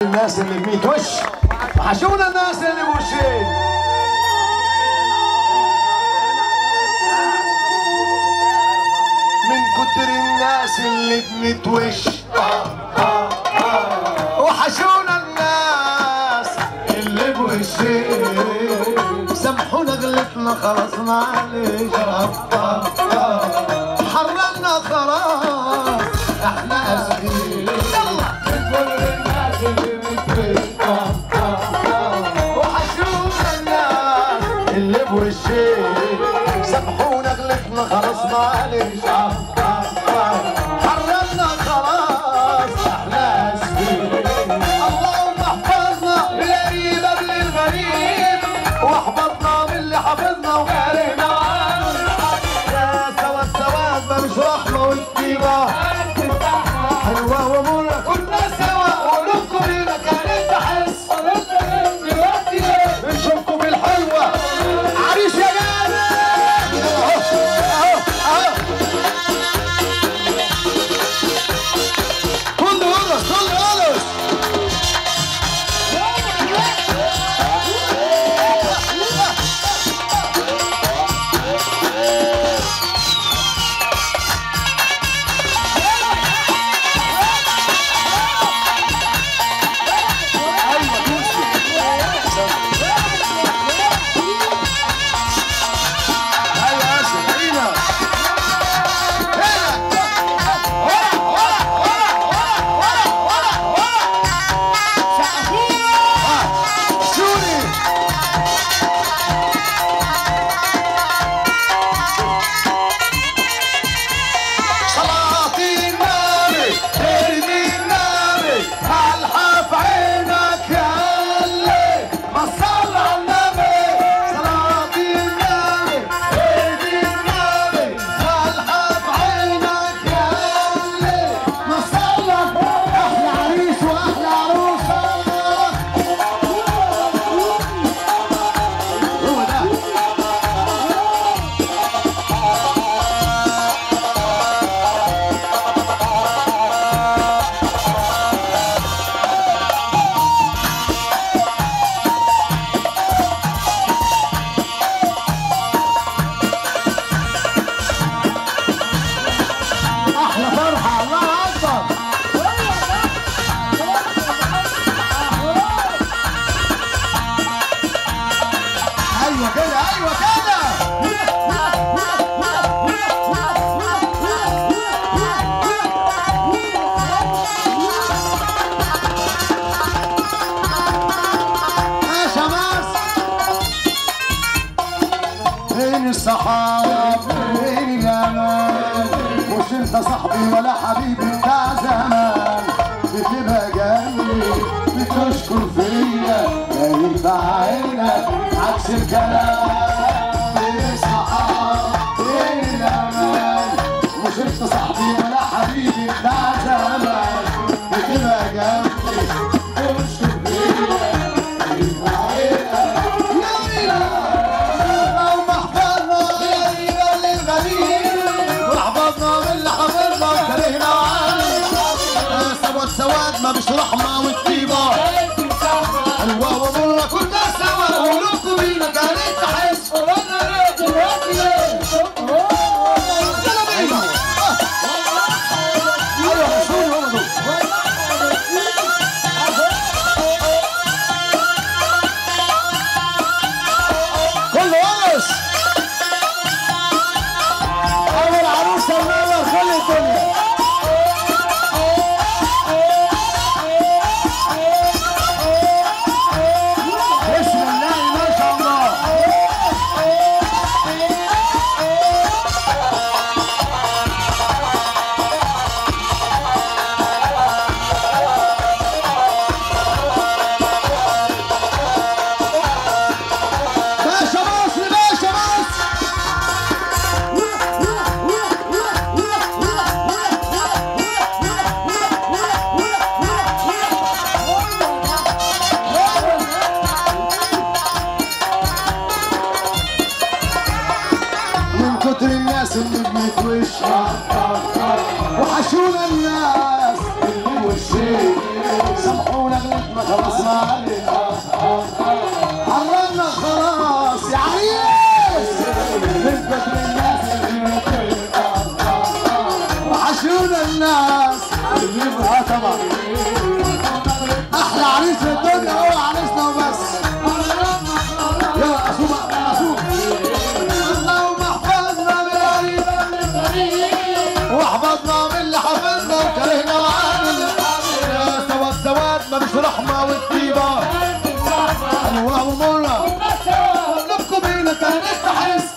الناس اللي بميت وش وحشونا الناس اللي بوشين من كتر الناس اللي بميت وش وحشونا الناس اللي بوشين سامحونا غلطنا خلاص معلش حرمنا خلاص احنا اسفين وحشونا الناس اللي بوشين سامحونا غلطنا خلاص معلش حرمنا خلاص احنا اسفين اللهم احفظنا من القريب قبل الغريب واحفظنا من اللي حافظنا وكرهنا يا سوا السواد ملوش رحمه والطيبه حلوه ومره كنا سوا قلوبكم لينا كانت تحس بنشوفكم بالحلوه عريس يا جامد اهو اهو اهو كله يرقص كله يرقص ايوه دوسي ايوه يا اسف هنا هنا ورا ورا ورا ورا ورا ورا ورا سوري صلاة النبي ارمي النبي الحف عينك يا اللي ما صلى على النبي صلاة النبي ارمي النبي الحف عينك يا اللي ما صلى احلى عريس واحلى عروسه هو ده احلى فرحه الله اكبر ايوه كده ايوه كده يا شماس فين الصحاب فين الامان مش انت صاحبي ولا حبيبي بتاع زمان بتبقى جنبي بتشكر فيا باين في عينك عكس الكلام فين الصحاب فين الامان مش انت صاحبي ولا حبيبي بتاع زمان بتبقى جنبي بتشكر فيا باين في عينك يا اللهم احفظنا غريبا للغريب واحفظنا من اللي حفظنا وكرهنا وعاني سواد سواد ما مش رحمة والطيبة حلوة ومرة كنا سوا قلوبكم بينا كانت تحس يلا بينا ايوه حسون هو دول. كله ورس اول عروسه منور كل الدنيا بسم الله ما شاء الله ما خلاص ما عليك قربنا خلاص يا عريس نثبت للناس وحشونا الناس اه طبعا احلى عريس في الدنيا هو عريسنا وبس يلا اصوم اصوم اللهم احفظنا من الغريب واحفظنا من اللي حفظنا وكرهنا وعامل يا سوا السواد ما مش رحمه والطيبه انواع ومره نبكوا بينا كان نفتح